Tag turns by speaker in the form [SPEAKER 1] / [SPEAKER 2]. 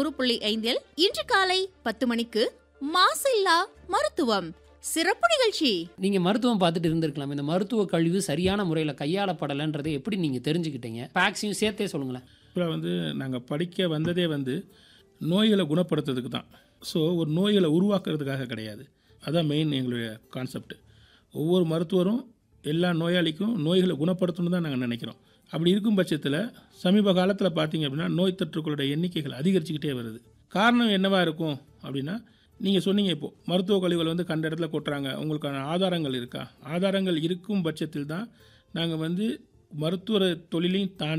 [SPEAKER 1] நூறு புள்ளி ஐந்தில் இன்று காலை பத்து மணிக்கு மாசில்லா மருத்துவம் சிறப்பு நிகழ்ச்சி
[SPEAKER 2] நீங்க மருத்துவம் பார்த்துட்டு இருந்திருக்கலாம் இந்த மருத்துவ கழிவு சரியான முறையில் கையாளப்படலைன்றதை எப்படி நீங்க தெரிஞ்சுக்கிட்டீங்க பேக்ஸையும் சேர்த்தே சொல்லுங்களேன்
[SPEAKER 3] அப்புறம் வந்து நாங்கள் படிக்க வந்ததே வந்து நோய்களை குணப்படுத்துறதுக்கு தான் ஸோ ஒரு நோய்களை உருவாக்குறதுக்காக கிடையாது அதான் மெயின் எங்களுடைய கான்செப்ட் ஒவ்வொரு மருத்துவரும் எல்லா நோயாளிக்கும் நோய்களை குணப்படுத்தணும்னு தான் நாங்கள் நினைக்கிறோம் அப்படி இருக்கும் பட்சத்தில் சமீப காலத்தில் பார்த்தீங்க அப்படின்னா நோய் தொற்றுக்களோட எண்ணிக்கைகள் அதிகரிச்சுக்கிட்டே வருது காரணம் என்னவா இருக்கும் அப்படின்னா நீங்கள் சொன்னீங்க இப்போ மருத்துவ கழிவுகள் வந்து கண்ட இடத்துல கொட்டுறாங்க உங்களுக்கான ஆதாரங்கள் இருக்கா ஆதாரங்கள் இருக்கும் பட்சத்தில் தான் நாங்கள் வந்து மருத்துவ தொழிலையும் தாண்டி